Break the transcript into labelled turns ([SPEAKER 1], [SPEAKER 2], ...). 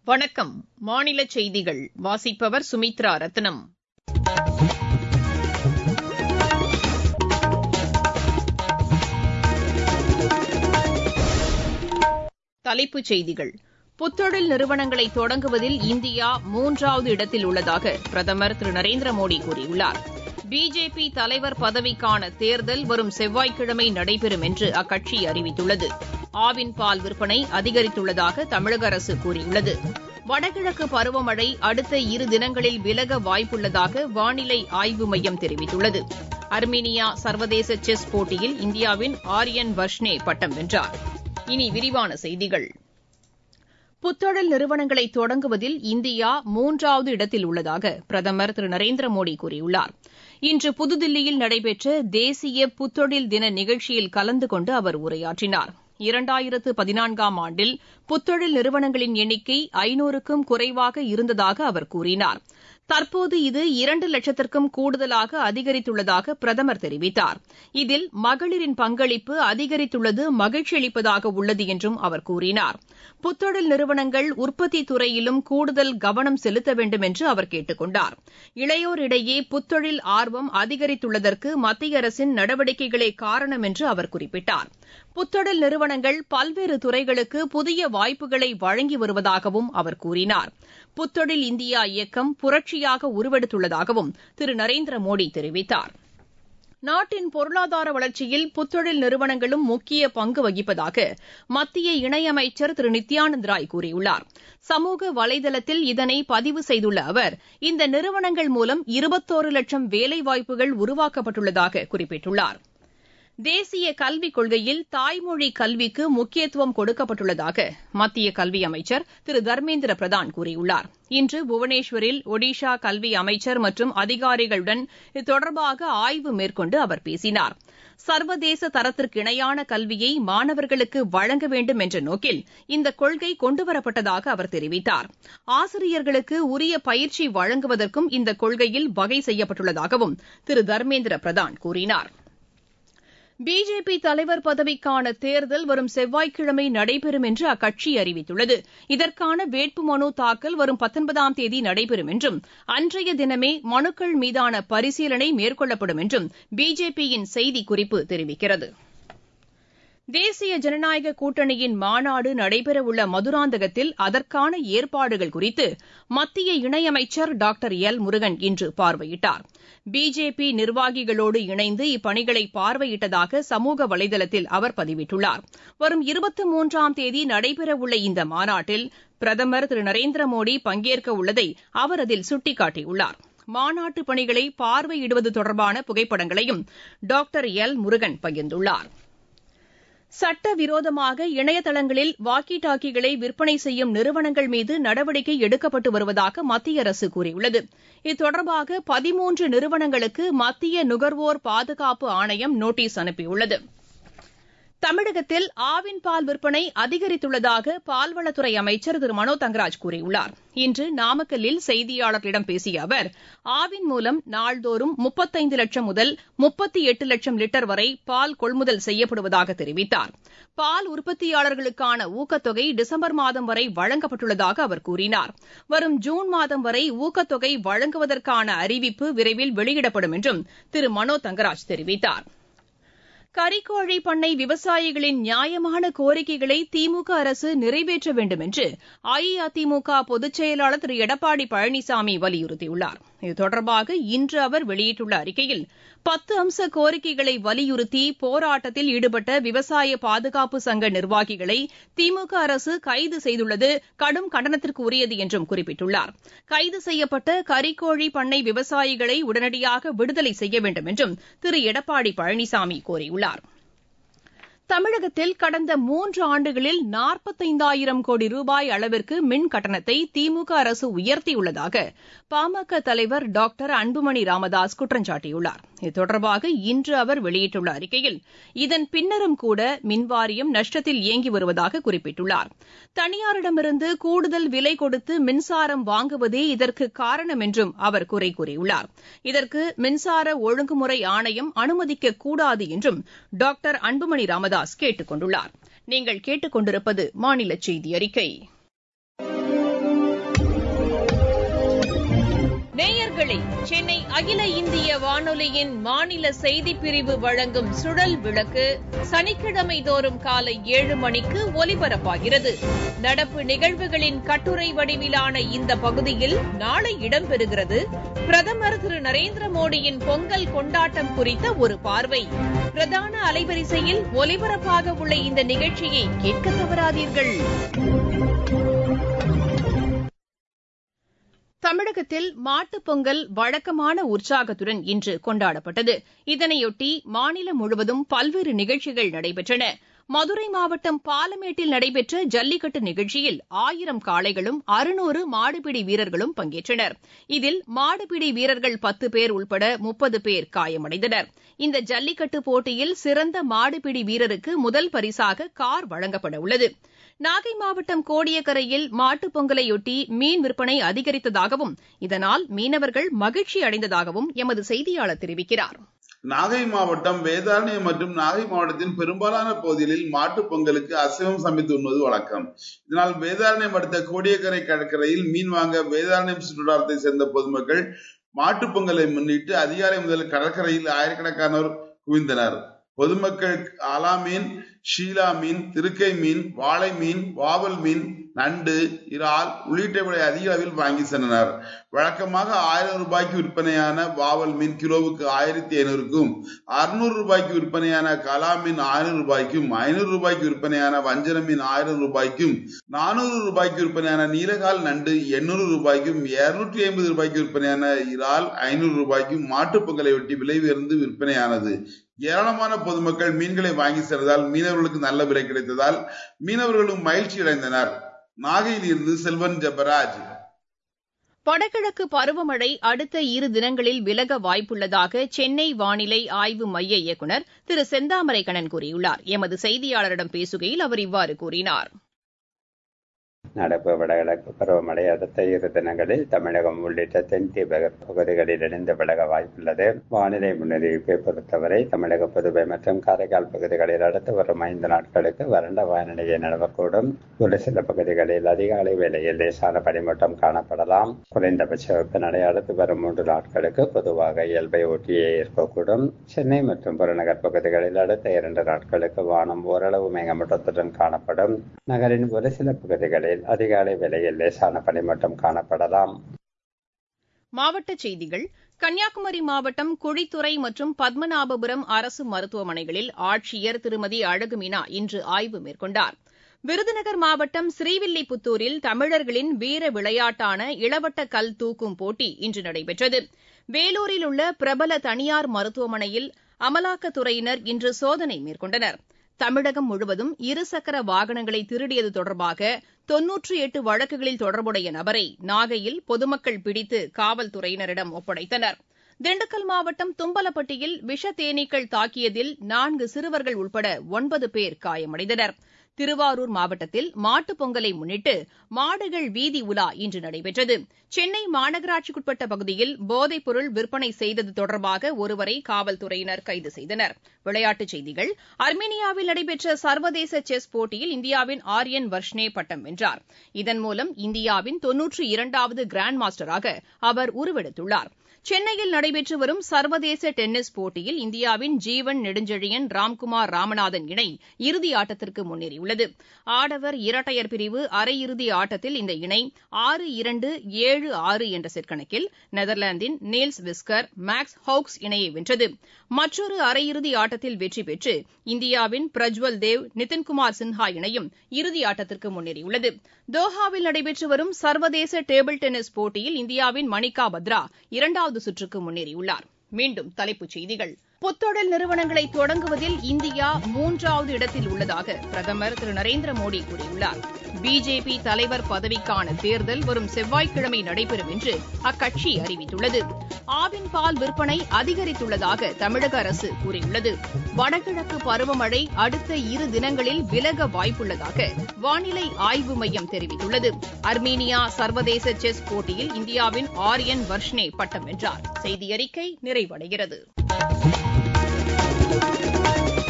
[SPEAKER 1] வணக்கம் மாநில செய்திகள் வாசிப்பவர் சுமித்ரா ரத்னம் தலைப்புச் செய்திகள் புத்தொழில் நிறுவனங்களை தொடங்குவதில் இந்தியா மூன்றாவது இடத்தில் உள்ளதாக பிரதமர் திரு நரேந்திர மோடி கூறியுள்ளார் பிஜேபி தலைவர் பதவிக்கான தேர்தல் வரும் செவ்வாய்க்கிழமை நடைபெறும் என்று அக்கட்சி அறிவித்துள்ளது ஆவின் பால் விற்பனை அதிகரித்துள்ளதாக தமிழக அரசு கூறியுள்ளது வடகிழக்கு பருவமழை அடுத்த இரு தினங்களில் விலக வாய்ப்புள்ளதாக வானிலை ஆய்வு மையம் தெரிவித்துள்ளது அர்மீனியா சர்வதேச செஸ் போட்டியில் இந்தியாவின் ஆரியன் வர்ஷ்னே பட்டம் வென்றார் இனி விரிவான செய்திகள் புத்தொழில் நிறுவனங்களை தொடங்குவதில் இந்தியா மூன்றாவது இடத்தில் உள்ளதாக பிரதமர் திரு நரேந்திர மோடி கூறியுள்ளார் இன்று புதுதில்லியில் நடைபெற்ற தேசிய புத்தொழில் தின நிகழ்ச்சியில் கலந்து கொண்டு அவர் உரையாற்றினார் இரண்டாயிரத்து பதினான்காம் ஆண்டில் புத்தொழில் நிறுவனங்களின் எண்ணிக்கை ஐநூறுக்கும் குறைவாக இருந்ததாக அவர் கூறினார் தற்போது இது இரண்டு லட்சத்திற்கும் கூடுதலாக அதிகரித்துள்ளதாக பிரதமர் தெரிவித்தார் இதில் மகளிரின் பங்களிப்பு அதிகரித்துள்ளது மகிழ்ச்சி அளிப்பதாக உள்ளது என்றும் அவர் கூறினார் புத்தொழில் நிறுவனங்கள் உற்பத்தி துறையிலும் கூடுதல் கவனம் செலுத்த வேண்டும் என்று அவர் கேட்டுக் கொண்டார் இளையோரிடையே புத்தொழில் ஆர்வம் அதிகரித்துள்ளதற்கு மத்திய அரசின் நடவடிக்கைகளே காரணம் என்று அவர் குறிப்பிட்டார் புத்தொழில் நிறுவனங்கள் பல்வேறு துறைகளுக்கு புதிய வாய்ப்புகளை வழங்கி வருவதாகவும் அவர் கூறினார் புத்தொழில் இந்தியா இயக்கம் புரட்சியாக உருவெடுத்துள்ளதாகவும் திரு நரேந்திர மோடி தெரிவித்தார் நாட்டின் பொருளாதார வளர்ச்சியில் புத்தொழில் நிறுவனங்களும் முக்கிய பங்கு வகிப்பதாக மத்திய இணையமைச்சர் திரு நித்யானந்த் ராய் கூறியுள்ளார் சமூக வலைதளத்தில் இதனை பதிவு செய்துள்ள அவர் இந்த நிறுவனங்கள் மூலம் இருபத்தோரு லட்சம் வேலைவாய்ப்புகள் உருவாக்கப்பட்டுள்ளதாக குறிப்பிட்டுள்ளார் தேசிய கல்விக் கொள்கையில் தாய்மொழி கல்விக்கு முக்கியத்துவம் கொடுக்கப்பட்டுள்ளதாக மத்திய கல்வி அமைச்சர் திரு தர்மேந்திர பிரதான் கூறியுள்ளார் இன்று புவனேஸ்வரில் ஒடிஷா கல்வி அமைச்சர் மற்றும் அதிகாரிகளுடன் இது தொடர்பாக ஆய்வு மேற்கொண்டு அவர் பேசினார் சர்வதேச தரத்திற்கு இணையான கல்வியை மாணவர்களுக்கு வழங்க வேண்டும் என்ற நோக்கில் இந்த கொள்கை கொண்டுவரப்பட்டதாக அவர் தெரிவித்தார் ஆசிரியர்களுக்கு உரிய பயிற்சி வழங்குவதற்கும் இந்த கொள்கையில் வகை செய்யப்பட்டுள்ளதாகவும் திரு தர்மேந்திர பிரதான் கூறினார் பிஜேபி தலைவர் பதவிக்கான தேர்தல் வரும் செவ்வாய்க்கிழமை நடைபெறும் என்று அக்கட்சி அறிவித்துள்ளது இதற்கான வேட்புமனு தாக்கல் வரும் பத்தொன்பதாம் தேதி நடைபெறும் என்றும் அன்றைய தினமே மனுக்கள் மீதான பரிசீலனை மேற்கொள்ளப்படும் என்றும் பிஜேபியின் செய்திக்குறிப்பு தெரிவிக்கிறது தேசிய ஜனநாயக கூட்டணியின் மாநாடு நடைபெறவுள்ள மதுராந்தகத்தில் அதற்கான ஏற்பாடுகள் குறித்து மத்திய இணையமைச்சர் டாக்டர் எல் முருகன் இன்று பார்வையிட்டார் பிஜேபி நிர்வாகிகளோடு இணைந்து இப்பணிகளை பார்வையிட்டதாக சமூக வலைதளத்தில் அவர் பதிவிட்டுள்ளார் வரும் இருபத்தி மூன்றாம் தேதி நடைபெறவுள்ள இந்த மாநாட்டில் பிரதமர் திரு நரேந்திர மோடி பங்கேற்க உள்ளதை அவர் அதில் சுட்டிக்காட்டியுள்ளார் மாநாட்டு பணிகளை பார்வையிடுவது தொடர்பான புகைப்படங்களையும் டாக்டர் எல் முருகன் பகிர்ந்துள்ளாா் சட்டவிரோதமாக இணையதளங்களில் வாக்கி டாக்கிகளை விற்பனை செய்யும் நிறுவனங்கள் மீது நடவடிக்கை எடுக்கப்பட்டு வருவதாக மத்திய அரசு கூறியுள்ளது இதுதொடர்பாக பதிமூன்று நிறுவனங்களுக்கு மத்திய நுகர்வோர் பாதுகாப்பு ஆணையம் நோட்டீஸ் அனுப்பியுள்ளது தமிழகத்தில் ஆவின் பால் விற்பனை அதிகரித்துள்ளதாக பால்வளத்துறை அமைச்சர் திரு மனோ தங்கராஜ் கூறியுள்ளார் இன்று நாமக்கல்லில் செய்தியாளர்களிடம் பேசிய அவர் ஆவின் மூலம் நாள்தோறும் முப்பத்தைந்து லட்சம் முதல் முப்பத்தி எட்டு லட்சம் லிட்டர் வரை பால் கொள்முதல் செய்யப்படுவதாக தெரிவித்தார் பால் உற்பத்தியாளர்களுக்கான ஊக்கத்தொகை டிசம்பர் மாதம் வரை வழங்கப்பட்டுள்ளதாக அவர் கூறினார் வரும் ஜூன் மாதம் வரை ஊக்கத்தொகை வழங்குவதற்கான அறிவிப்பு விரைவில் வெளியிடப்படும் என்றும் திரு மனோ தங்கராஜ் தெரிவித்தாா் கறிக்கோழி பண்ணை விவசாயிகளின் நியாயமான கோரிக்கைகளை திமுக அரசு நிறைவேற்ற வேண்டும் என்று அஇஅதிமுக பொதுச் செயலாளர் திரு எடப்பாடி பழனிசாமி வலியுறுத்தியுள்ளார் இது தொடர்பாக இன்று அவர் வெளியிட்டுள்ள அறிக்கையில் பத்து அம்ச கோரிக்கைகளை வலியுறுத்தி போராட்டத்தில் ஈடுபட்ட விவசாய பாதுகாப்பு சங்க நிர்வாகிகளை திமுக அரசு கைது செய்துள்ளது கடும் கண்டனத்திற்கு உரியது என்றும் குறிப்பிட்டுள்ளார் கைது செய்யப்பட்ட கறிக்கோழி பண்ணை விவசாயிகளை உடனடியாக விடுதலை செய்ய வேண்டும் என்றும் திரு எடப்பாடி பழனிசாமி கோரியுள்ளார் தமிழகத்தில் கடந்த மூன்று ஆண்டுகளில் நாற்பத்தைந்தாயிரம் கோடி ரூபாய் அளவிற்கு மின் கட்டணத்தை திமுக அரசு உயர்த்தியுள்ளதாக பாமக தலைவர் டாக்டர் அன்புமணி ராமதாஸ் குற்றம் சாட்டியுள்ளார் இது தொடர்பாக இன்று அவர் வெளியிட்டுள்ள அறிக்கையில் இதன் பின்னரும் கூட மின்வாரியம் நஷ்டத்தில் இயங்கி வருவதாக குறிப்பிட்டுள்ளார் தனியாரிடமிருந்து கூடுதல் விலை கொடுத்து மின்சாரம் வாங்குவதே இதற்கு காரணம் என்றும் அவர் குறை கூறியுள்ளார் இதற்கு மின்சார ஒழுங்குமுறை ஆணையம் அனுமதிக்கக் கூடாது என்றும் டாக்டர் அன்புமணி ராமதாஸ் கேட்டுக் கொண்டுள்ளார் நீங்கள் கேட்டுக் கொண்டிருப்பது மாநில செய்தி அறிக்கை நேயர்களே சென்னை அகில இந்திய வானொலியின் மாநில செய்திப் பிரிவு வழங்கும் சுழல் விளக்கு சனிக்கிழமை தோறும் காலை ஏழு மணிக்கு ஒலிபரப்பாகிறது நடப்பு நிகழ்வுகளின் கட்டுரை வடிவிலான இந்த பகுதியில் நாளை இடம்பெறுகிறது பிரதமர் திரு நரேந்திர மோடியின் பொங்கல் கொண்டாட்டம் குறித்த ஒரு பார்வை பிரதான அலைவரிசையில் ஒலிபரப்பாக உள்ள இந்த நிகழ்ச்சியை கேட்க தவறாதீர்கள் தமிழகத்தில் மாட்டுப் பொங்கல் வழக்கமான உற்சாகத்துடன் இன்று கொண்டாடப்பட்டது இதனையொட்டி மாநிலம் முழுவதும் பல்வேறு நிகழ்ச்சிகள் நடைபெற்றன மதுரை மாவட்டம் பாலமேட்டில் நடைபெற்ற ஜல்லிக்கட்டு நிகழ்ச்சியில் ஆயிரம் காளைகளும் அறுநூறு மாடுபிடி வீரர்களும் பங்கேற்றனர் இதில் மாடுபிடி வீரர்கள் பத்து பேர் உட்பட முப்பது பேர் காயமடைந்தனர் இந்த ஜல்லிக்கட்டு போட்டியில் சிறந்த மாடுபிடி வீரருக்கு முதல் பரிசாக கார் வழங்கப்பட உள்ளது நாகை மாவட்டம் கோடியக்கரையில் மாட்டுப் பொங்கலையொட்டி மீன் விற்பனை அதிகரித்ததாகவும் இதனால் மீனவர்கள் மகிழ்ச்சி அடைந்ததாகவும் எமது செய்தியாளர் தெரிவிக்கிறார்
[SPEAKER 2] நாகை மாவட்டம் வேதாரண்யம் மற்றும் நாகை மாவட்டத்தின் பெரும்பாலான பகுதிகளில் மாட்டுப் பொங்கலுக்கு அசைவம் சமைத்து உண்பது வழக்கம் இதனால் வேதாரண்யம் அடுத்த கோடியக்கரை கடற்கரையில் மீன் வாங்க வேதாரண்யம் சுற்றுலாத்தை சேர்ந்த பொதுமக்கள் மாட்டுப் பொங்கலை முன்னிட்டு அதிகாலை முதல் கடற்கரையில் ஆயிரக்கணக்கானோர் குவிந்தனர் பொதுமக்கள் ஆலா மீன் ஷீலா மீன் திருக்கை மீன் வாழை மீன் வாவல் மீன் நண்டு இறால் உள்ளிட்டவற்றை அதிக அளவில் வாங்கி சென்றனர் வழக்கமாக ஆயிரம் ரூபாய்க்கு விற்பனையான வாவல் மீன் கிலோவுக்கு ஆயிரத்தி ஐநூறுக்கும் அறுநூறு ரூபாய்க்கு விற்பனையான கலா மீன் ஆயிரம் ரூபாய்க்கும் ஐநூறு ரூபாய்க்கு விற்பனையான வஞ்சர மீன் ஆயிரம் ரூபாய்க்கும் நானூறு ரூபாய்க்கு விற்பனையான நீலகால் நண்டு எண்ணூறு ரூபாய்க்கும் இருநூற்றி ஐம்பது ரூபாய்க்கு விற்பனையான இறால் ஐநூறு ரூபாய்க்கும் மாட்டுப் பொங்கலை ஒட்டி விலை உயர்ந்து விற்பனையானது ஏராளமான பொதுமக்கள் மீன்களை வாங்கி சென்றதால் மீனவர்களுக்கு நல்ல விலை கிடைத்ததால் மீனவர்களும் மகிழ்ச்சி அடைந்தனர் நாகையில் இருந்து செல்வன் ஜபராஜ்
[SPEAKER 1] வடகிழக்கு பருவமழை அடுத்த இரு தினங்களில் விலக வாய்ப்புள்ளதாக சென்னை வானிலை ஆய்வு மைய இயக்குநர் திரு செந்தாமரை கண்ணன் கூறியுள்ளார் எமது செய்தியாளரிடம் பேசுகையில் அவர் இவ்வாறு கூறினார்
[SPEAKER 3] நடப்பு வடகிழக்கு பருவமழை அடுத்த இரு தினங்களில் தமிழகம் உள்ளிட்ட தென் தீபக பகுதிகளில் இணைந்து விலக வாய்ப்புள்ளது வானிலை முன்னறிவிப்பை பொறுத்தவரை தமிழக புதுவை மற்றும் காரைக்கால் பகுதிகளில் அடுத்து வரும் ஐந்து நாட்களுக்கு வறண்ட வானிலையை நிலவக்கூடும் ஒரு சில பகுதிகளில் அதிகாலை வேளையில் லேசான பனிமூட்டம் காணப்படலாம் குறைந்தபட்ச வெப்பநிலை அடுத்து வரும் மூன்று நாட்களுக்கு பொதுவாக இயல்பை ஒட்டியே இருக்கக்கூடும் சென்னை மற்றும் புறநகர் பகுதிகளில் அடுத்த இரண்டு நாட்களுக்கு வானம் ஓரளவு மேகமூட்டத்துடன் காணப்படும் நகரின் ஒரு சில பகுதிகளில் அதிகாலை வேளையில் லேசான பனிமூட்டம் காணப்படலாம்
[SPEAKER 1] மாவட்டச் செய்திகள் கன்னியாகுமரி மாவட்டம் குழித்துறை மற்றும் பத்மநாபபுரம் அரசு மருத்துவமனைகளில் ஆட்சியர் திருமதி அழகுமீனா இன்று ஆய்வு மேற்கொண்டார் விருதுநகர் மாவட்டம் ஸ்ரீவில்லிபுத்தூரில் தமிழர்களின் வீர விளையாட்டான இளவட்ட கல் தூக்கும் போட்டி இன்று நடைபெற்றது வேலூரில் உள்ள பிரபல தனியார் மருத்துவமனையில் அமலாக்கத்துறையினர் இன்று சோதனை மேற்கொண்டனர் தமிழகம் முழுவதும் இருசக்கர வாகனங்களை திருடியது தொடர்பாக தொன்னூற்றி எட்டு வழக்குகளில் தொடர்புடைய நபரை நாகையில் பொதுமக்கள் பிடித்து காவல்துறையினரிடம் ஒப்படைத்தனர் திண்டுக்கல் மாவட்டம் தும்பலப்பட்டியில் விஷ தேனீக்கள் தாக்கியதில் நான்கு சிறுவர்கள் உட்பட ஒன்பது பேர் காயமடைந்தனர் திருவாரூர் மாவட்டத்தில் மாட்டுப் பொங்கலை முன்னிட்டு மாடுகள் வீதி உலா இன்று நடைபெற்றது சென்னை மாநகராட்சிக்குட்பட்ட பகுதியில் போதைப் பொருள் விற்பனை செய்தது தொடர்பாக ஒருவரை காவல்துறையினர் கைது செய்தனர் விளையாட்டுச் செய்திகள் அர்மேனியாவில் நடைபெற்ற சர்வதேச செஸ் போட்டியில் இந்தியாவின் ஆரியன் வர்ஷ்னே பட்டம் வென்றார் இதன் மூலம் இந்தியாவின் தொன்னூற்றி இரண்டாவது கிராண்ட் மாஸ்டராக அவர் உருவெடுத்துள்ளார் சென்னையில் நடைபெற்று வரும் சர்வதேச டென்னிஸ் போட்டியில் இந்தியாவின் ஜீவன் நெடுஞ்செழியன் ராம்குமார் ராமநாதன் இணை இறுதி ஆட்டத்திற்கு முன்னேறியுள்ளது ஆடவர் இரட்டையர் பிரிவு அரையிறுதி ஆட்டத்தில் இந்த இணை ஆறு இரண்டு ஏழு ஆறு என்ற செட் கணக்கில் நெதர்லாந்தின் நீல்ஸ் விஸ்கர் மேக்ஸ் ஹவுக்ஸ் இணையை வென்றது மற்றொரு அரையிறுதி ஆட்டத்தில் வெற்றி பெற்று இந்தியாவின் பிரஜ்வல் தேவ் நிதின்குமார் சின்ஹா இணையும் இறுதி ஆட்டத்திற்கு முன்னேறியுள்ளது தோஹாவில் நடைபெற்று வரும் சர்வதேச டேபிள் டென்னிஸ் போட்டியில் இந்தியாவின் மணிகா பத்ரா இரண்டாவது சுற்றுக்கு முன்னேறியுள்ளார் மீண்டும் தலைப்புச் செய்திகள் புத்தொழில் நிறுவனங்களை தொடங்குவதில் இந்தியா மூன்றாவது இடத்தில் உள்ளதாக பிரதமர் திரு நரேந்திர மோடி கூறியுள்ளார் பிஜேபி தலைவர் பதவிக்கான தேர்தல் வரும் செவ்வாய்க்கிழமை நடைபெறும் என்று அக்கட்சி அறிவித்துள்ளது ஆவின் பால் விற்பனை அதிகரித்துள்ளதாக தமிழக அரசு கூறியுள்ளது வடகிழக்கு பருவமழை அடுத்த இரு தினங்களில் விலக வாய்ப்புள்ளதாக வானிலை ஆய்வு மையம் தெரிவித்துள்ளது அர்மீனியா சர்வதேச செஸ் போட்டியில் இந்தியாவின் ஆரியன் வர்ஷ்னே பட்டம் வென்றார் செய்தி அறிக்கை நிறைவடைகிறது